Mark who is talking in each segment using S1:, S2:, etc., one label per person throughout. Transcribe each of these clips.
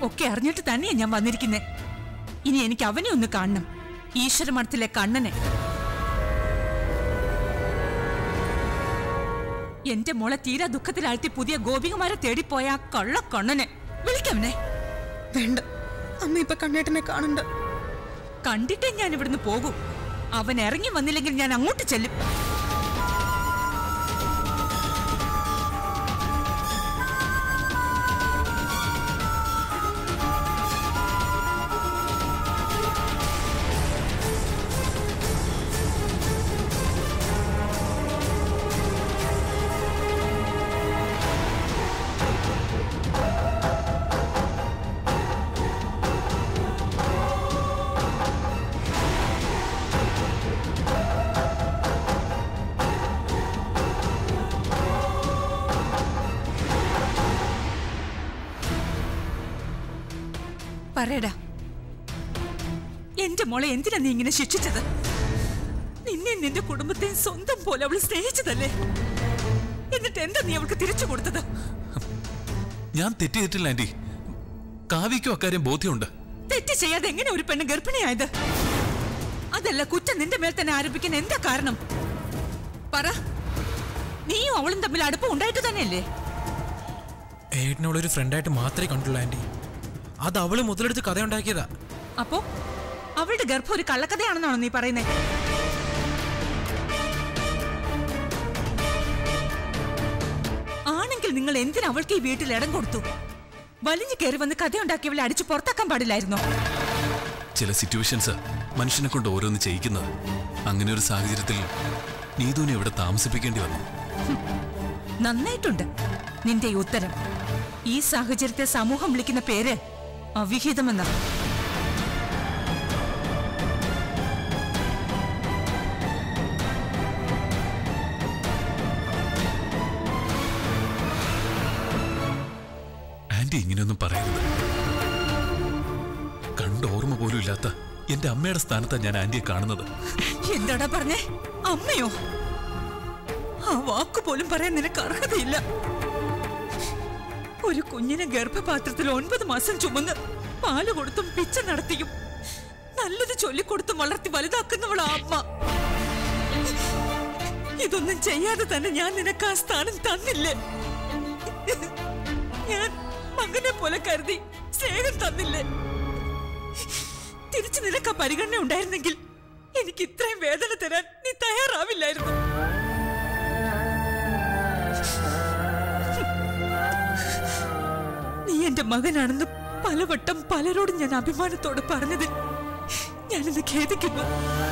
S1: ഒക്കെ അറിഞ്ഞിട്ട് തന്നെയാ ഞാൻ വന്നിരിക്കുന്നെ ഇനി എനിക്ക് അവനെ ഒന്ന് കാണണം ഈശ്വരമഠത്തിലെ കണ്ണനെ എന്റെ മോളെ തീരാ ദുഃഖത്തിലാഴ്ത്തി പുതിയ ഗോപികമാരെ തേടിപ്പോയ ആ കള്ളക്കണ്ണനെ വിളിക്കവനെ
S2: വേണ്ട അമ്മ ഇപ്പൊ കണ്ണേട്ടനെ കാണണ്ട
S1: കണ്ടിട്ടേ ഞാൻ ഇവിടുന്ന് പോകും അവൻ ഇറങ്ങി വന്നില്ലെങ്കിൽ ഞാൻ അങ്ങോട്ട് ചെല്ലും പറയടാ എന്റെ മോളെ എന്തിനാ നീ ഇങ്ങനെ ശിക്ഷിച്ചത് നിന്നെ നിന്റെ കുടുംബത്തെയും സ്വന്തം പോലെ അവൾ സ്നേഹിച്ചതല്ലേ എന്നിട്ട് എന്താ നീ അവൾക്ക് തിരിച്ചു കൊടുത്തത്
S3: ഞാൻ തെറ്റ് ചെയ്തിട്ടില്ല ആന്റി കാവ്യയ്ക്കും അക്കാര്യം ബോധ്യമുണ്ട്
S1: തെറ്റ് ചെയ്യാതെ എങ്ങനെ ഒരു പെണ്ണ് ഗർഭിണിയായത് അതല്ല കുറ്റം നിന്റെ മേൽ തന്നെ ആരോപിക്കാൻ എന്താ കാരണം പറ നീയും അവളും തമ്മിൽ അടുപ്പം ഉണ്ടായിട്ട് തന്നെയല്ലേ
S4: ഏട്ടനോളൊരു ഫ്രണ്ടായിട്ട് മാത്രമേ കണ്ടുള്ളൂ ആന്റി അത് അവള് മുതലെടുത്ത് കഥ ഉണ്ടാക്കിയതാ
S1: അപ്പോ അവളുടെ ഗർഭം ഒരു കള്ളക്കഥയാണെന്നാണോ നീ പറയുന്നേ ആണെങ്കിൽ നിങ്ങൾ എന്തിനാ അവൾക്ക് ഈ വീട്ടിൽ ഇടം കൊടുത്തു വലിഞ്ഞു കയറി വന്ന് കഥയുണ്ടാക്കിയവളെ അടിച്ചു പുറത്താക്കാൻ പാടില്ലായിരുന്നോ
S3: ചില സിറ്റുവേഷൻസ് മനുഷ്യനെ കൊണ്ട് ഓരോന്ന് ചെയ്യിക്കുന്നത് അങ്ങനെ ഒരു സാഹചര്യത്തിൽ നീതുവിനെ ഇവിടെ താമസിപ്പിക്കേണ്ടി വന്നു
S1: നന്നായിട്ടുണ്ട് നിന്റെ ഈ ഉത്തരം ഈ സാഹചര്യത്തെ സമൂഹം വിളിക്കുന്ന പേര് അവിഹിതമെന്ന
S3: ആന്റി ഇങ്ങനെയൊന്നും പറയരുത് കണ്ട ഓർമ്മ പോലും ഇല്ലാത്ത എന്റെ അമ്മയുടെ സ്ഥാനത്താണ് ഞാൻ ആന്റിയെ കാണുന്നത്
S1: എന്താടാ പറഞ്ഞേ അമ്മയോ ആ വാക്ക് പോലും പറയാൻ നിനക്ക് അർഹതയില്ല ഒരു കുഞ്ഞിനെ ഗർഭപാത്രത്തിൽ ഒൻപത് മാസം ചുമന്ന് പാല് കൊടുത്തും പിച്ച നടത്തിയും നല്ലത് ചൊല്ലിക്കൊടുത്തും വളർത്തി വലുതാക്കുന്നവൾ ആ അമ്മ ഇതൊന്നും ചെയ്യാതെ തന്നെ ഞാൻ നിനക്ക് ആ സ്ഥാനം തന്നില്ലേ ഞാൻ മകനെ പോലെ കരുതി സ്നേഹം തന്നില്ലേ തിരിച്ചു നിനക്ക് ആ പരിഗണന ഉണ്ടായിരുന്നെങ്കിൽ എനിക്ക് ഇത്രയും വേദന തരാൻ നീ തയ്യാറാവില്ലായിരുന്നു നീ എന്റെ മകനാണെന്ന് പലവട്ടം പലരോടും ഞാൻ അഭിമാനത്തോടെ പറഞ്ഞതിൽ ഞാനിന്ന് ഖേദിക്കുന്നു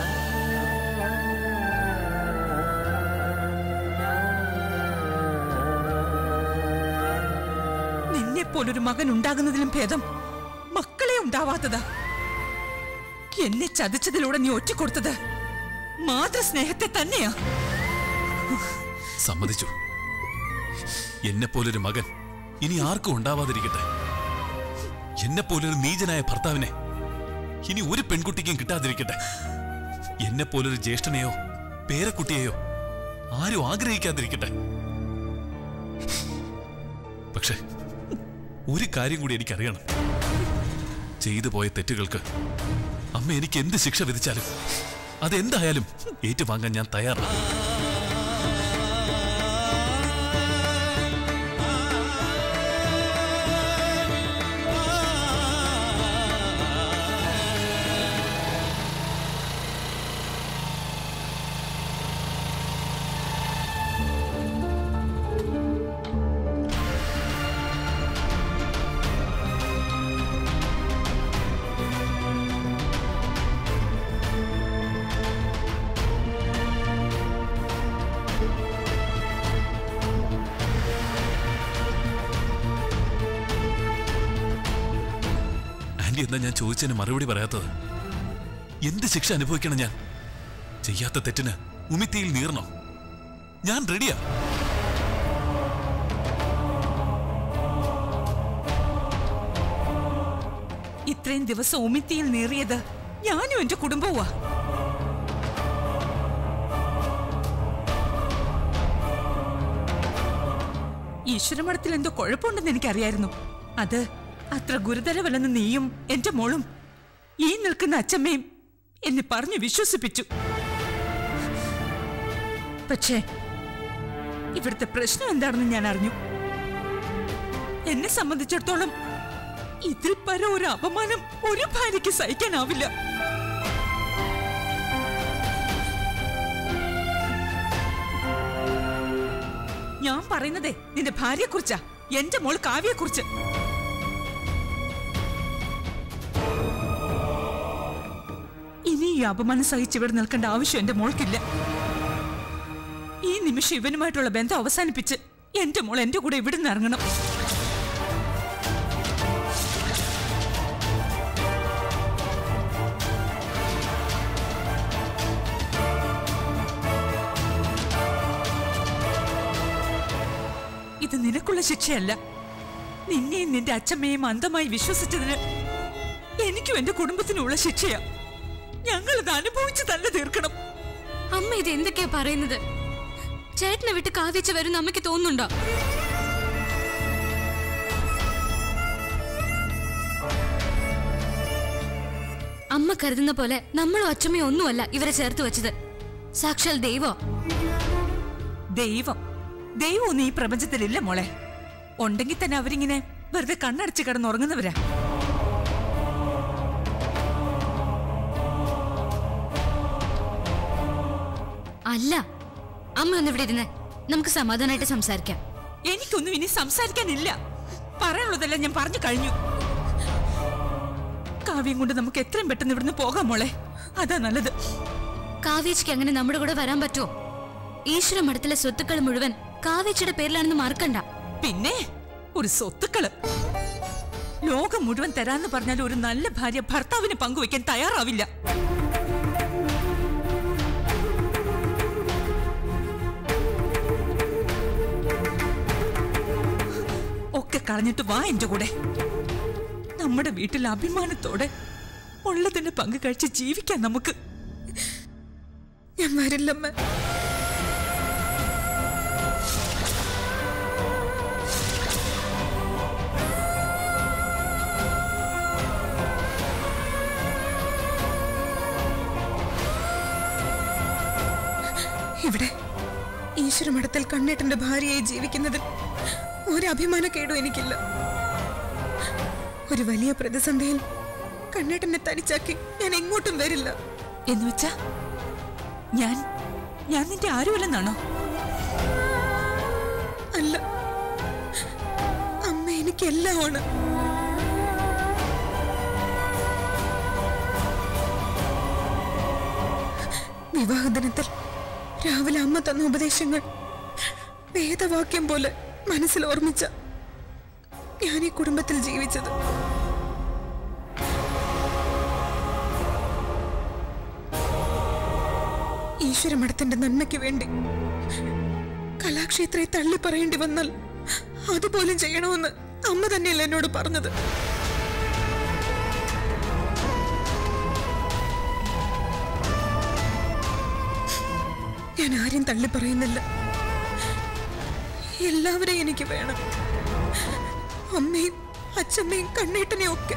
S1: നിന്നെ പോലൊരു മകൻ ഉണ്ടാകുന്നതിലും ഭേദം മക്കളെ ഉണ്ടാവാത്തതാ എന്നെ ചതിച്ചതിലൂടെ നീ ഒറ്റിക്കൊടുത്തത് മാതൃസ്നേഹത്തെ തന്നെയാ
S3: സമ്മതിച്ചു എന്നെപ്പോലൊരു മകൻ ഇനി ആർക്കും ഉണ്ടാവാതിരിക്കട്ടെ എന്നെപ്പോലൊരു നീചനായ ഭർത്താവിനെ ഇനി ഒരു പെൺകുട്ടിക്കും കിട്ടാതിരിക്കട്ടെ എന്നെപ്പോലൊരു ജ്യേഷ്ഠനെയോ പേരക്കുട്ടിയെയോ ആരും ആഗ്രഹിക്കാതിരിക്കട്ടെ പക്ഷെ ഒരു കാര്യം കൂടി എനിക്കറിയണം ചെയ്തു പോയ തെറ്റുകൾക്ക് അമ്മ എനിക്ക് എന്ത് ശിക്ഷ വിധിച്ചാലും അതെന്തായാലും ഏറ്റുവാങ്ങാൻ ഞാൻ തയ്യാറാണ് ആന്റി എന്താ ഞാൻ ചോദിച്ചതിന് മറുപടി പറയാത്തത് എന്ത് ശിക്ഷ അനുഭവിക്കണം ഞാൻ ചെയ്യാത്ത തെറ്റിന് ഉമിത്തിയിൽ നീർന്നോ ഞാൻ റെഡിയാ
S1: ഇത്രയും ദിവസം ഉമിത്തിയിൽ നീറിയത് ഞാനും എന്റെ കുടുംബവുമാ ഈശ്വരമഠത്തിൽ എന്തോ കുഴപ്പമുണ്ടെന്ന് എനിക്കറിയായിരുന്നു അത് അത്ര ഗുരുതരമല്ലെന്ന് നീയും എന്റെ മോളും ഈ നിൽക്കുന്ന അച്ഛമ്മയും എന്നെ പറഞ്ഞു വിശ്വസിപ്പിച്ചു പക്ഷേ ഇവിടുത്തെ പ്രശ്നം എന്താണെന്ന് ഞാൻ അറിഞ്ഞു എന്നെ സംബന്ധിച്ചിടത്തോളം ഇതിൽ പര ഒരു അപമാനം ഒരു ഭാര്യയ്ക്ക് സഹിക്കാനാവില്ല ഞാൻ പറയുന്നതേ നിന്റെ ഭാര്യയെക്കുറിച്ചാ എന്റെ മോൾ കാവ്യയെക്കുറിച്ച് ഇനി ഈ അപമാനം സഹിച്ച് ഇവിടെ നിൽക്കേണ്ട ആവശ്യം എന്റെ മോൾക്കില്ല ഈ നിമിഷം ഇവനുമായിട്ടുള്ള ബന്ധം അവസാനിപ്പിച്ച് എന്റെ മോൾ എന്റെ കൂടെ ഇവിടെ നിന്ന് ഇറങ്ങണം ഇത് നിനക്കുള്ള ശിക്ഷയല്ല നിന്നെയും നിന്റെ അച്ഛമ്മയും അന്ധമായി വിശ്വസിച്ചതിന് എനിക്കും എന്റെ കുടുംബത്തിനുള്ള ശിക്ഷയാ ഞങ്ങളിത് അനുഭവിച്ച് തന്നെ തീർക്കണം
S5: അമ്മ ഇത് എന്തൊക്കെയാ പറയുന്നത് ചേട്ടനെ വിട്ട് കാവ്യച്ച് വരും അമ്മയ്ക്ക് തോന്നുന്നുണ്ടോ അമ്മ കരുതുന്ന പോലെ നമ്മളും അച്ഛമ്മയും ഒന്നുമല്ല ഇവരെ ചേർത്ത് വെച്ചത് സാക്ഷാൽ ദൈവോ
S1: ദൈവം ദൈവമൊന്നും ഈ പ്രപഞ്ചത്തിലില്ല മോളെ ഉണ്ടെങ്കിൽ തന്നെ അവരിങ്ങനെ വെറുതെ കണ്ണടച്ച് കിടന്നുറങ്ങുന്നവരാ
S5: അല്ല അമ്മ ഒന്ന് ഇവിടെ ഇരുന്നേ നമുക്ക് സമാധാനമായിട്ട് സംസാരിക്കാം
S1: എനിക്കൊന്നും ഇനി സംസാരിക്കാനില്ല പറയാനുള്ളതെല്ലാം ഞാൻ പറഞ്ഞു കഴിഞ്ഞു കാവ്യം കൊണ്ട് നമുക്ക് എത്രയും പെട്ടെന്ന് ഇവിടുന്ന് പോകാം മോളെ അതാ നല്ലത്
S5: കാവേച്ചിക്ക് അങ്ങനെ നമ്മുടെ കൂടെ വരാൻ പറ്റുമോ ഈശ്വര മഠത്തിലെ സ്വത്തുക്കൾ മുഴുവൻ കാവേച്ചിയുടെ പേരിലാണെന്ന് മറക്കണ്ട
S1: പിന്നെ ഒരു സ്വത്തുക്കള് ലോകം മുഴുവൻ തരാന്ന് പറഞ്ഞാൽ ഒരു നല്ല ഭാര്യ ഭർത്താവിന് പങ്കുവെക്കാൻ തയ്യാറാവില്ല ഒക്കെ കളഞ്ഞിട്ട് വാ എന്റെ കൂടെ നമ്മുടെ വീട്ടിൽ അഭിമാനത്തോടെ ഉള്ളതിന്റെ പങ്ക് കഴിച്ച് ജീവിക്കാൻ നമുക്ക്
S2: ഞാൻ വരില്ലമ്മ ഇവിടെ ഈശ്വരമഠത്തിൽ കണ്ണേട്ടന്റെ ഭാര്യയായി ജീവിക്കുന്നതിൽ ഒരു അഭിമാനക്കേടും എനിക്കില്ല ഒരു വലിയ പ്രതിസന്ധിയിൽ കണ്ണേട്ടനെ തനിച്ചാക്കി ഞാൻ എങ്ങോട്ടും വരില്ല
S1: എന്ന് വെച്ചാ ഞാൻ ഞാൻ നിന്റെ ആരുമല്ലെന്നാണോ
S2: അല്ല അമ്മ എനിക്കെല്ലാമാണ് വിവാഹദിനത്തിൽ രാവിലെ അമ്മ തന്ന ഉപദേശങ്ങൾ വേദവാക്യം പോലെ മനസ്സിൽ ഓർമ്മിച്ച ഞാൻ ഈ കുടുംബത്തിൽ ജീവിച്ചത് ഈശ്വരമഠത്തിന്റെ നന്മയ്ക്ക് വേണ്ടി കലാക്ഷേത്രയെ തള്ളി പറയേണ്ടി വന്നാൽ അതുപോലും ചെയ്യണമെന്ന് അമ്മ തന്നെയല്ല എന്നോട് പറഞ്ഞത് ഞാൻ ആരും തള്ളി പറയുന്നില്ല എല്ലാവരെയും എനിക്ക് വേണം അമ്മയും അച്ഛമ്മയും കണ്ണേട്ടനെയും ഒക്കെ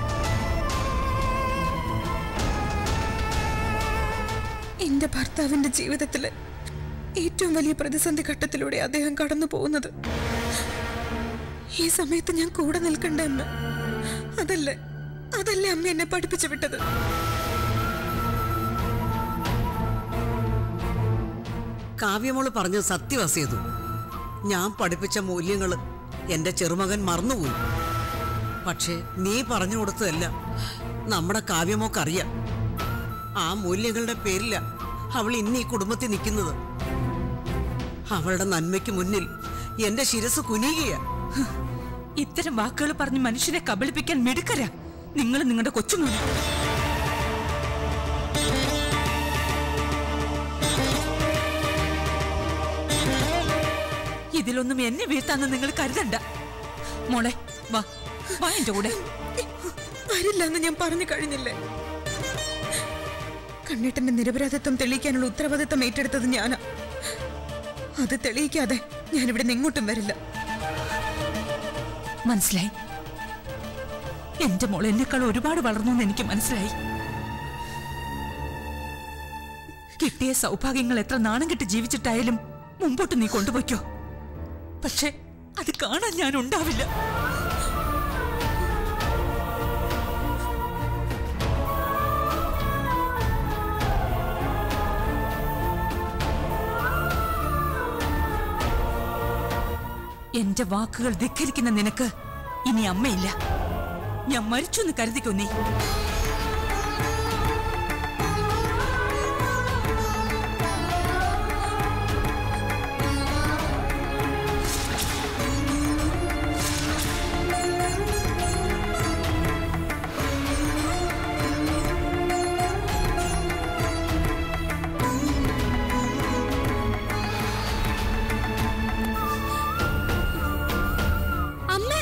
S2: എന്റെ ഭർത്താവിന്റെ ജീവിതത്തിലെ ഏറ്റവും വലിയ പ്രതിസന്ധി ഘട്ടത്തിലൂടെ അദ്ദേഹം കടന്നു പോകുന്നത് ഈ സമയത്ത് ഞാൻ കൂടെ നിൽക്കണ്ട അമ്മ അതല്ലേ അതല്ലേ അമ്മ എന്നെ പഠിപ്പിച്ചു വിട്ടത്
S6: കാവ്യമോള് പറഞ്ഞത് സത്യവസേതു ഞാൻ പഠിപ്പിച്ച മൂല്യങ്ങൾ എന്റെ ചെറുമകൻ മറന്നുപോയി പക്ഷേ നീ പറഞ്ഞു കൊടുത്തതല്ല നമ്മുടെ കാവ്യമോക്കറിയാം ആ മൂല്യങ്ങളുടെ പേരില അവൾ ഇന്ന് ഈ കുടുംബത്തിൽ നിൽക്കുന്നത് അവളുടെ നന്മയ്ക്ക് മുന്നിൽ എന്റെ ശിരസ് കുനിയുകയാ
S1: ഇത്തരം വാക്കുകൾ പറഞ്ഞ് മനുഷ്യരെ കബളിപ്പിക്കാൻ മിടുക്കരാ നിങ്ങൾ നിങ്ങളുടെ കൊച്ചുമോനെ ഇതിലൊന്നും എന്നെ വീഴ്ത്താന്ന് നിങ്ങൾ കരുതണ്ട മോളെ വാ വാ എന്റെ കൂടെ
S2: വരില്ല എന്ന് ഞാൻ പറഞ്ഞു കഴിഞ്ഞില്ലേ കണ്ണേട്ടന്റെ നിരപരാധിത്വം തെളിയിക്കാനുള്ള ഉത്തരവാദിത്വം ഏറ്റെടുത്തത് ഞാനാ അത് തെളിയിക്കാതെ ഞാൻ ഇവിടെ എങ്ങോട്ടും വരില്ല
S1: മനസ്സിലായി എന്റെ മോൾ എന്നെക്കാൾ ഒരുപാട് വളർന്നു എന്ന് എനിക്ക് മനസ്സിലായി കിട്ടിയ സൗഭാഗ്യങ്ങൾ എത്ര നാണം കെട്ട് ജീവിച്ചിട്ടായാലും മുമ്പോട്ട് നീ കൊണ്ടുപോയിക്കോ പക്ഷെ അത് കാണാൻ ഞാൻ ഉണ്ടാവില്ല എന്റെ വാക്കുകൾ ധിക്കരിക്കുന്ന നിനക്ക് ഇനി അമ്മയില്ല ഞാൻ മരിച്ചു എന്ന് കരുതിക്കോ നീ
S5: അമ്മേ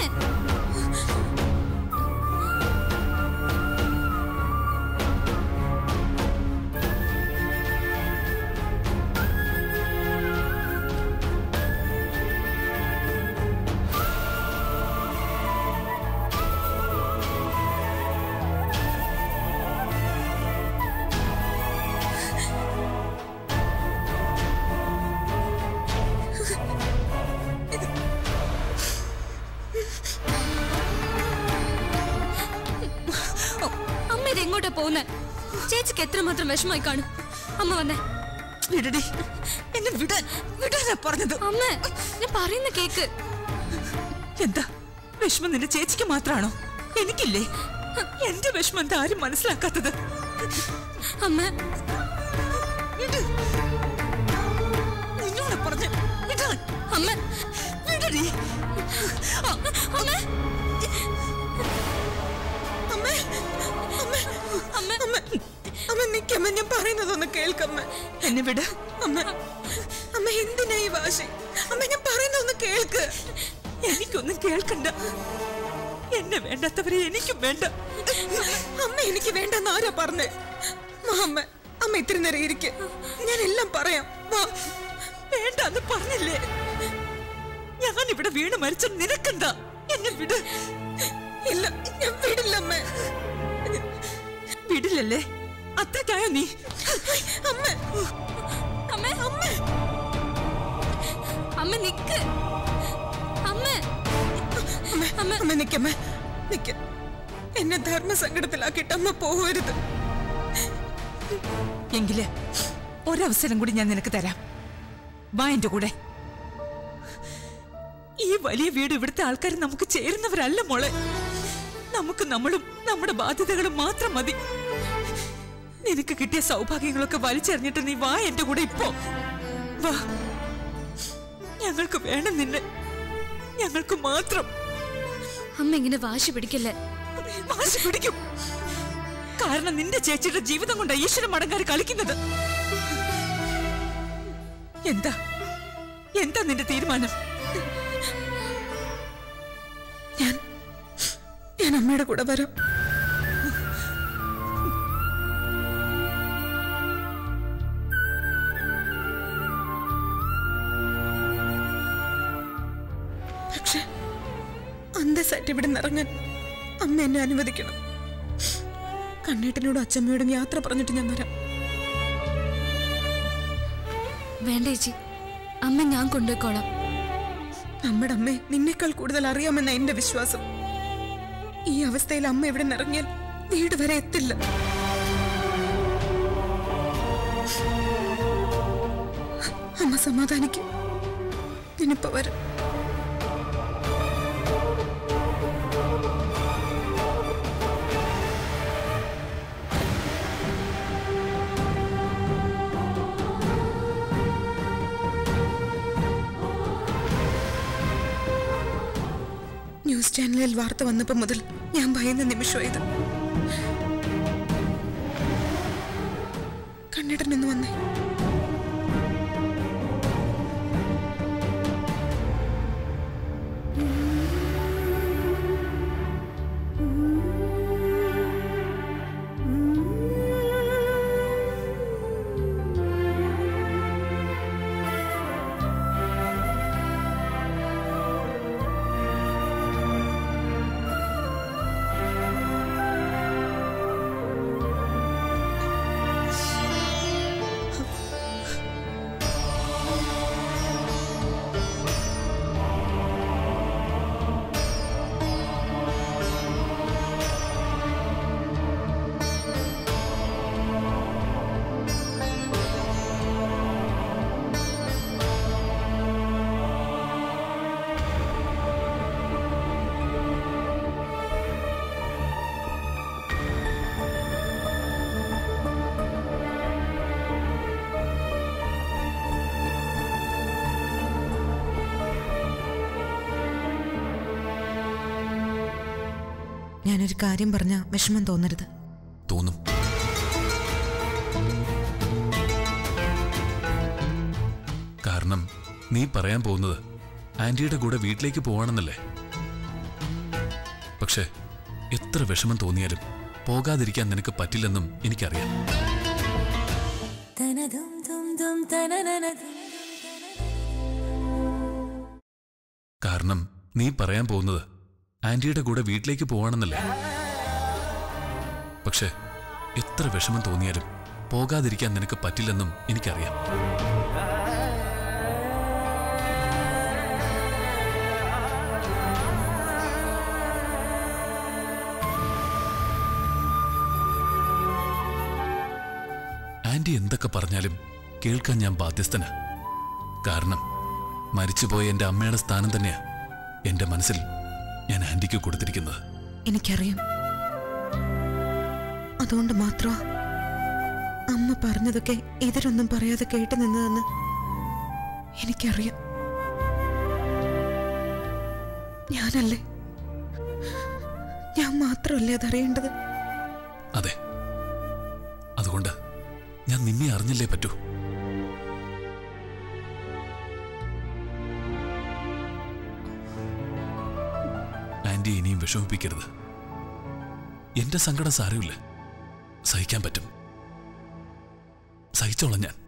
S5: അമ്മ ഇത് എങ്ങോട്ടാ പോകുന്നേ ചേച്ചിക്ക് എത്രമാത്രം വിഷമായി കാണും അമ്മ വന്നേ
S1: വിടടി എന്നെ വിടാൻ വിടാനാ പറഞ്ഞത്
S5: അമ്മ ഞാൻ പറയുന്ന കേക്ക്
S1: എന്താ വിഷമം നിന്റെ ചേച്ചിക്ക് മാത്രാണോ എനിക്കില്ലേ എന്റെ വിഷമം എന്താ ആരും മനസ്സിലാക്കാത്തത്
S5: അമ്മ
S1: വിട്. നിന്നോട് പറഞ്ഞ വിടാൻ
S5: അമ്മ
S1: വിടടി
S5: അമ്മ
S2: അമ്മേ അമ്മേ
S5: അമ്മ
S2: അമ്മ അമ്മ നിക്കമ്മ ഞാൻ പറയുന്നതൊന്ന് കേൾക്കമ്മ
S1: എന്നെ വിട്
S2: അമ്മ അമ്മ എന്തിനാ ഈ വാശി അമ്മ ഞാൻ പറയുന്നതൊന്ന് കേൾക്ക്
S1: എനിക്കൊന്നും കേൾക്കണ്ട എന്നെ വേണ്ടാത്തവരെ എനിക്കും വേണ്ട
S2: അമ്മ എനിക്ക് വേണ്ടെന്ന് ആരാ പറഞ്ഞേ വാ അമ്മ അമ്മ ഇത്തിരി നേരം ഇരിക്കെ ഞാൻ എല്ലാം പറയാം വാ
S1: വേണ്ടെന്ന് പറഞ്ഞില്ലേ ഞാൻ ഇവിടെ വീണ് മരിച്ച നിനക്കെന്താ എന്നെ വിട്
S2: ഇല്ല ഞാൻ വിടില്ല അമ്മ
S1: വിടില്ലല്ലേ അത്രക്കായോ നീ
S2: അമ്മ
S5: അമ്മ അമ്മ അമ്മ നിക്ക് അമ്മ
S2: അമ്മ അമ്മ അമ്മ നിക്കമ്മ നിക്ക എന്നെ ധർമ്മസങ്കടത്തിലാക്കിയിട്ട് അമ്മ പോകരുത്
S1: എങ്കില് ഒരവസരം കൂടി ഞാൻ നിനക്ക് തരാം വാ എന്റെ കൂടെ ഈ വലിയ വീട് ഇവിടുത്തെ ആൾക്കാർ നമുക്ക് ചേരുന്നവരല്ല മോളെ നമുക്ക് നമ്മളും നമ്മുടെ ബാധ്യതകളും മാത്രം മതി നിനക്ക് കിട്ടിയ സൗഭാഗ്യങ്ങളൊക്കെ വലിച്ചെറിഞ്ഞിട്ട് നീ വാ എന്റെ കൂടെ ഇപ്പോ വാ ഞങ്ങൾക്ക് വേണം നിന്നെ ഞങ്ങൾക്ക് മാത്രം
S5: അമ്മ ഇങ്ങനെ വാശി പിടിക്കല്ലേ
S1: വാശി പിടിക്കും കാരണം നിന്റെ ചേച്ചിയുടെ ജീവിതം കൊണ്ട് ഈശ്വര മടങ്ങാര് കളിക്കുന്നത് എന്താ എന്താ നിന്റെ തീരുമാനം
S2: ഞാൻ ഞാൻ അമ്മയുടെ കൂടെ വരാം പക്ഷെ അന്തസ്സായിട്ട് ഇവിടെ ഇറങ്ങാൻ അമ്മ എന്നെ അനുവദിക്കണം കണ്ണേട്ടനോടും അച്ഛമ്മയോടും യാത്ര പറഞ്ഞിട്ട് ഞാൻ വരാം
S5: വേണ്ട ചേച്ചി അമ്മ ഞാൻ കൊണ്ടുപോയിക്കോളാം
S2: നമ്മുടെ അമ്മയെ നിന്നേക്കാൾ കൂടുതൽ അറിയാമെന്ന എന്റെ വിശ്വാസം ഈ അവസ്ഥയിൽ അമ്മ ഇവിടെ നിറങ്ങിയാൽ വീട് വരെ എത്തില്ല അമ്മ സമാധാനിക്കും ഞാനിപ്പോ വരാം ന്യൂസ് ചാനലിൽ വാർത്ത വന്നപ്പോൾ മുതൽ ഞാൻ ഭയന്ന നിമിഷം ഇത് കണ്ണിടനൊന്ന് വന്നേ ഞാനൊരു കാര്യം പറഞ്ഞ വിഷമം തോന്നരുത്
S3: തോന്നും കാരണം നീ പറയാൻ പോകുന്നത് ആന്റിയുടെ കൂടെ വീട്ടിലേക്ക് പോവാണെന്നല്ലേ പക്ഷെ എത്ര വിഷമം തോന്നിയാലും പോകാതിരിക്കാൻ നിനക്ക് പറ്റില്ലെന്നും എനിക്കറിയാം കാരണം നീ പറയാൻ പോകുന്നത് ആന്റിയുടെ കൂടെ വീട്ടിലേക്ക് പോവാണെന്നല്ലേ പക്ഷെ എത്ര വിഷമം തോന്നിയാലും പോകാതിരിക്കാൻ നിനക്ക് പറ്റില്ലെന്നും എനിക്കറിയാം ആന്റി എന്തൊക്കെ പറഞ്ഞാലും കേൾക്കാൻ ഞാൻ ബാധ്യസ്ഥനാ കാരണം മരിച്ചുപോയ എന്റെ അമ്മയുടെ സ്ഥാനം തന്നെയാ എന്റെ മനസ്സിൽ ഞാൻ ആന്റിക്ക് കൊടുത്തിരിക്കുന്നത്
S2: എനിക്കറിയാം അതുകൊണ്ട് മാത്രമാ അമ്മ പറഞ്ഞതൊക്കെ എതിരൊന്നും പറയാതെ കേട്ടു നിന്നതെന്ന് എനിക്കറിയാം ഞാനല്ലേ ഞാൻ മാത്രമല്ലേ അതറിയേണ്ടത്
S3: അതെ അതുകൊണ്ട് ഞാൻ നിന്നെ അറിഞ്ഞില്ലേ പറ്റൂ ആന്റി ഇനിയും വിഷമിപ്പിക്കരുത് എന്റെ സങ്കടം സാരമില്ല സഹിക്കാൻ പറ്റും സഹിച്ചോളാം ഞാൻ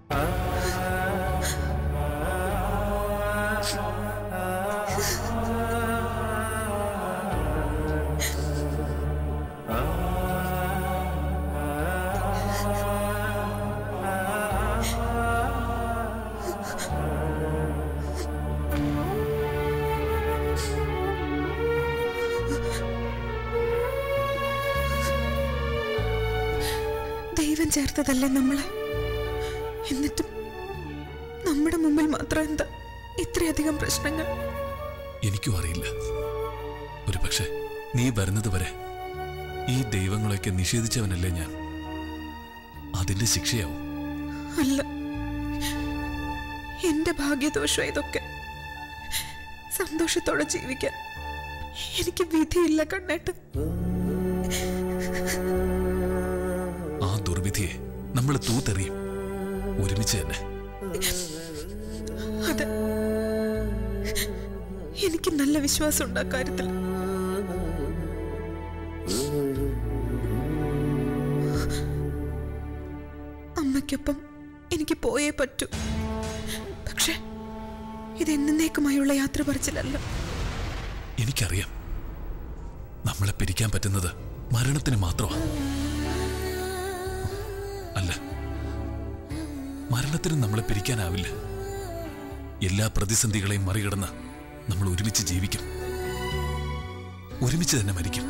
S2: ദൈവം ചേർത്തതല്ലേ നമ്മളെ എന്നിട്ടും നമ്മുടെ മുമ്പിൽ മാത്രം എന്താ ഇത്രയധികം പ്രശ്നങ്ങൾ
S3: എനിക്കും അറിയില്ല ഒരു പക്ഷെ നീ വരുന്നത് വരെ ഈ ദൈവങ്ങളെയൊക്കെ നിഷേധിച്ചവനല്ലേ ഞാൻ അതിന്റെ ശിക്ഷയാവും
S2: അല്ല എന്റെ ഭാഗ്യദോഷം ഇതൊക്കെ സന്തോഷത്തോടെ ജീവിക്കാൻ എനിക്ക് വിധിയില്ല കണ്ണേട്ട്
S3: ആ ദുർവിധിയെ നമ്മൾ തൂത്തെറിയും ഒരുമിച്ച് തന്നെ
S2: അതെ എനിക്ക് നല്ല വിശ്വാസമുണ്ട് ആ കാര്യത്തിൽ അമ്മയ്ക്കൊപ്പം എനിക്ക് പോയേ പറ്റൂ പക്ഷെ ഇത് എന്നേക്കുമായുള്ള യാത്ര പറച്ചിലല്ല
S3: എനിക്കറിയാം നമ്മളെ പിരിക്കാൻ പറ്റുന്നത് മരണത്തിന് മാത്രമാണ് അല്ല മരണത്തിനും നമ്മളെ പിരിക്കാനാവില്ല എല്ലാ പ്രതിസന്ധികളെയും മറികടന്ന് നമ്മൾ ഒരുമിച്ച് ജീവിക്കും ഒരുമിച്ച് തന്നെ മരിക്കും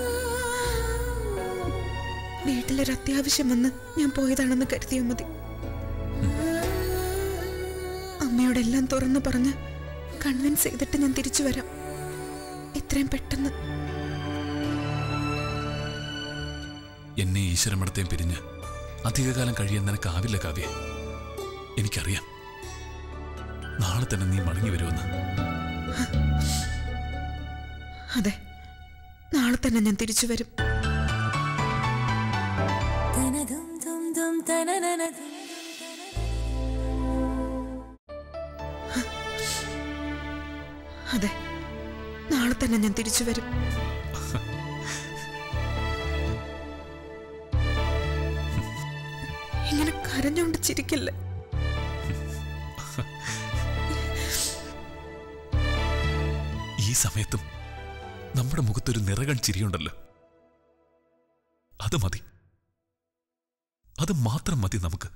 S2: വീട്ടിലൊരു അത്യാവശ്യം വന്ന് ഞാൻ പോയതാണെന്ന് കരുതിയാൽ മതി അമ്മയോടെല്ലാം തുറന്നു പറഞ്ഞ് കൺവിൻസ് ചെയ്തിട്ട് ഞാൻ തിരിച്ചു വരാം എത്രയും പെട്ടെന്ന്
S3: എന്നെ ഈശ്വരമടത്തേം പിരിഞ്ഞ് അധികകാലം കഴിയാൻ നിനക്കാവില്ല കാവ്യ എനിക്കറിയാം നാളെ തന്നെ നീ മടങ്ങി വരുമെന്ന്
S2: അതെ നാളെ തന്നെ ഞാൻ തിരിച്ചു വരും അതെ നാളെ തന്നെ ഞാൻ തിരിച്ചു വരും ഇങ്ങനെ കരഞ്ഞുകൊണ്ട് ചിരിക്കല്ലേ
S3: ഈ സമയത്തും നമ്മുടെ മുഖത്തൊരു നിറകൺ ചിരിയുണ്ടല്ലോ അത് മതി അത് മാത്രം മതി നമുക്ക്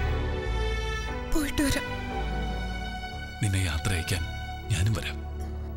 S2: പോയിട്ട് വരാം
S3: നിന്നെ യാത്ര അയക്കാൻ ഞാനും വരാം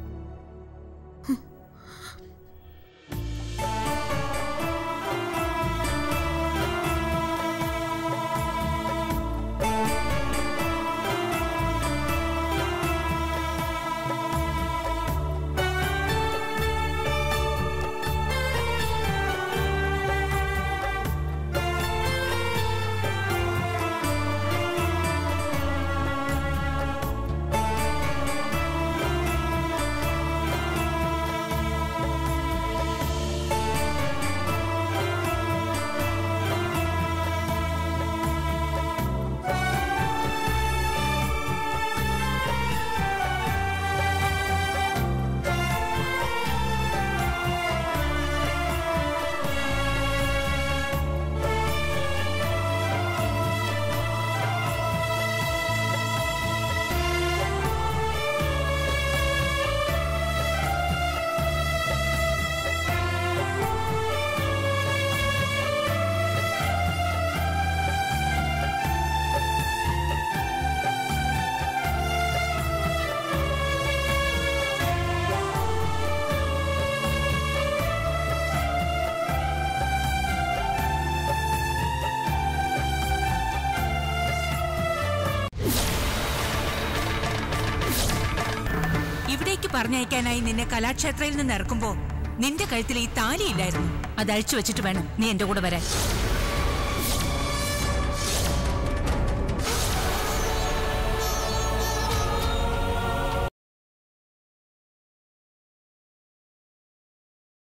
S7: പറഞ്ഞയക്കാനായി നിന്നെ കലാക്ഷേത്രയിൽ നിന്ന് ഇറക്കുമ്പോ നിന്റെ കഴുത്തിൽ ഈ താലിയില്ലായിരുന്നു അത് അഴിച്ചു വെച്ചിട്ട് വേണം നീ എന്റെ കൂടെ വരാൻ